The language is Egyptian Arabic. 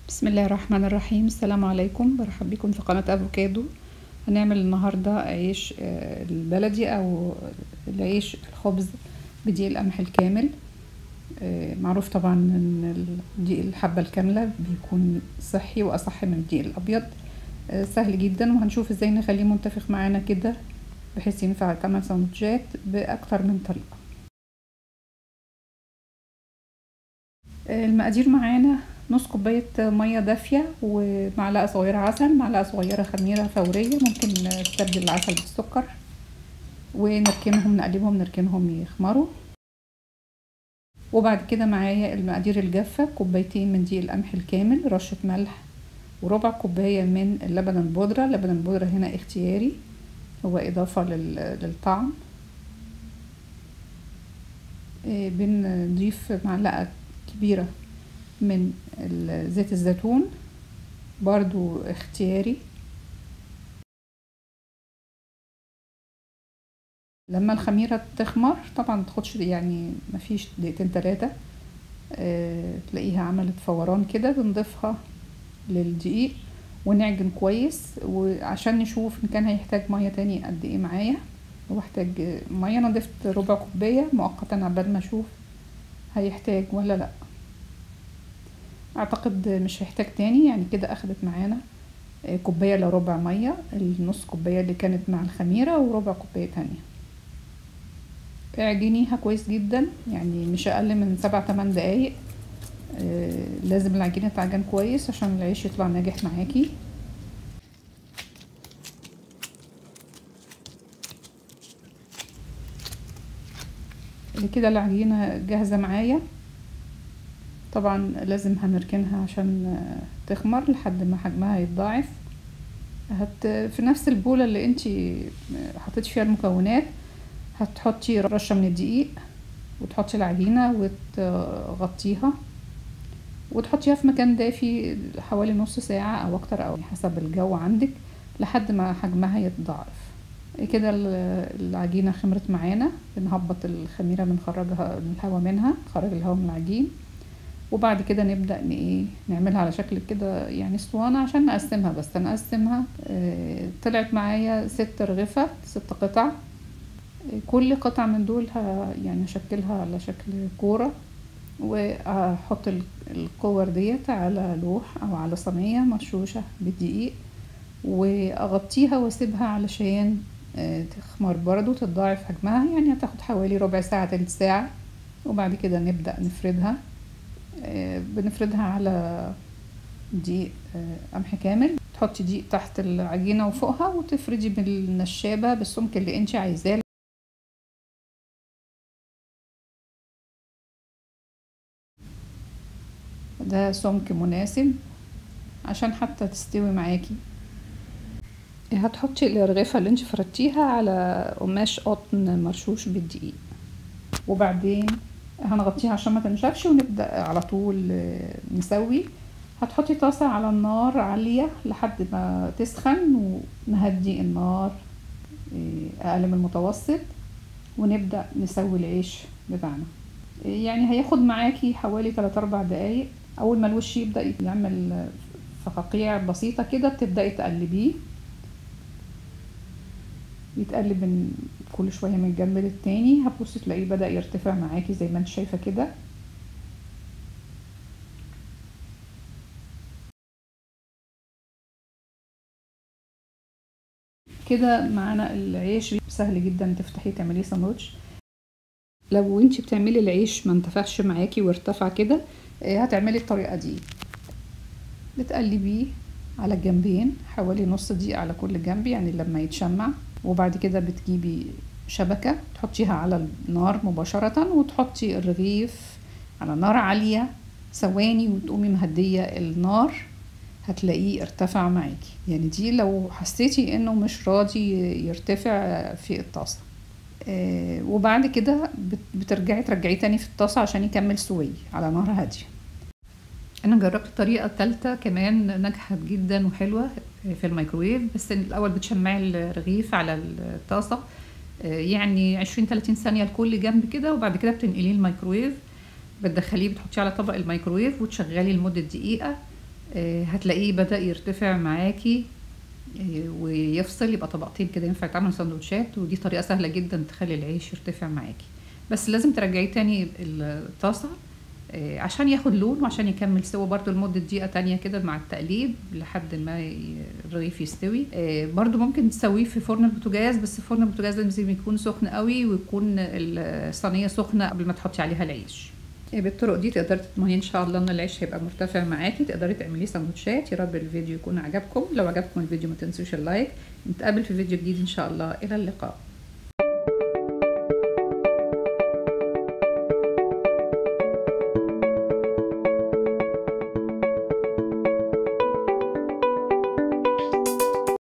بسم الله الرحمن الرحيم السلام عليكم برحب بكم في قناة افوكادو هنعمل النهاردة عيش آه، البلدي او العيش الخبز بدقيق القمح الكامل آه، معروف طبعا ان دقيق الحبة الكاملة بيكون صحي واصح من الدقيق الابيض آه، سهل جدا وهنشوف ازاي نخليه منتفخ معانا كده بحيث ينفع تعمل سندوتشات باكتر من طريقة المقادير معانا نص كوباية مية دافية ومعلقة صغيرة عسل معلقة صغيرة خميرة فورية ممكن نستبدل العسل بالسكر ونركنهم نقلبهم نركنهم يخمروا وبعد كده معايا المقادير الجافة كوبايتين من دقيق القمح الكامل رشة ملح وربع كوباية من اللبن البودرة اللبن البودرة هنا اختياري هو إضافة للطعم بنضيف معلقة كبيرة من زيت الزيتون برضو اختياري لما الخميرة تخمر طبعا تاخدش يعني مفيش دقيقتين تلاتة اه تلاقيها عملت فوران كده بنضيفها للدقيق ونعجن كويس وعشان نشوف ان كان هيحتاج مية تاني قد ايه معايا هو احتاج مية انا ضفت ربع كوباية مؤقتا عبال ما اشوف هيحتاج ولا لا اعتقد مش هيحتاج تاني يعني كده اخدت معانا كوبايه الا ربع ميه النص كوبايه اللي كانت مع الخميره وربع كوبايه تانية اعجنيها كويس جدا يعني مش اقل من سبع تمن دقايق آه لازم العجينه تعجن كويس عشان العيش يطلع ناجح معاكي كده العجينه جاهزه معايا طبعا لازم هنركنها عشان تخمر لحد ما حجمها يتضاعف هت في نفس البولة اللي انتي حطيتي فيها المكونات هتحطي رشة من الدقيق وتحطي العجينة وتغطيها وتحطيها في مكان دافي حوالي نص ساعة او اكتر او حسب الجو عندك لحد ما حجمها يتضاعف كده العجينة خمرت معانا بنهبط الخميرة بنخرجها الهواء منها نخرج الهواء من العجين وبعد كده نبدا ايه نعملها على شكل كده يعني اسطوانه عشان نقسمها بس نقسمها اه طلعت معايا ست رغفه ست قطع اه كل قطعه من دول يعني هشكلها على شكل كوره واحط الكور ديت على لوح او على صينيه مرشوشه بالدقيق واغطيها واسيبها علشان اه تخمر برضو تتضاعف حجمها يعني هتاخد حوالي ربع ساعه تلت ساعه وبعد كده نبدا نفردها بنفردها على دقيق قمح كامل تحطي دقيق تحت العجينه وفوقها وتفردي بالنشابه بالسمك اللي انت عايزاه ده سمك مناسب عشان حتى تستوي معاكي هتحطي الرغيفه اللي انت فردتيها على قماش قطن مرشوش بالدقيق وبعدين هنغطيها عشان ما تنشفش ونبدا على طول نسوي هتحطي طاسه على النار عاليه لحد ما تسخن ونهدي النار اقل من المتوسط ونبدا نسوي العيش بتاعنا يعني هياخد معاكي حوالي 3 4 دقايق اول ما الوش يبدا يعمل فقاقيع بسيطه كده بتبداي تقلبيه يتقلب من كل شويه من الجنب للتاني هتبصي تلاقيه بدا يرتفع معاكي زي ما انت شايفه كده كده معانا العيش سهل جدا تفتحيه تعمليه ساندوتش لو انت بتعملي العيش ما انتفخش معاكي وارتفع كده هتعملي الطريقه دي بتقلبيه على الجنبين حوالي نص دقيقه على كل جنب يعني لما يتشمع وبعد كده بتجيبي شبكة تحطيها على النار مباشرة وتحطي الرغيف على نار عالية ثواني وتقومي مهدية النار هتلاقيه ارتفع معاكي يعني دي لو حسيتي انه مش راضي يرتفع في الطاسة آه وبعد كده بترجعي ترجعيه تاني في الطاسة عشان يكمل سوية على نار هادية انا جربت الطريقه الثالثه كمان نجحت جدا وحلوه في الميكروويف بس الاول بتشمعي الرغيف على الطاسه يعني عشرين تلاتين ثانيه لكل جنب كده وبعد كده بتنقليه الميكروويف بتدخليه بتحطيه على طبق الميكروويف وتشغلي لمده دقيقه آه، هتلاقيه بدأ يرتفع معاكي آه، ويفصل يبقى طبقتين كده ينفع يتعمل سندوتشات ودي طريقة سهلة جدا تخلي العيش يرتفع معاكي بس لازم ترجعيه تاني الطاسة آه، عشان ياخد لون وعشان يكمل سوا برضو لمدة دقيقة تانية كده مع التقليب لحد ما ي- الرغيف يستوي آه، برضو ممكن تسويه في فرن البوتاجاز بس فرن البوتاجاز لازم يكون سخن قوي ويكون الصينية سخنة قبل ما تحطي عليها العيش آه، بالطرق دي تقدري تضمني ان شاء الله ان العيش هيبقى مرتفع معاكي تقدري تعمليه سندوتشات يا رب الفيديو يكون عجبكم لو عجبكم الفيديو ما تنسوش اللايك نتقابل في فيديو جديد ان شاء الله الى اللقاء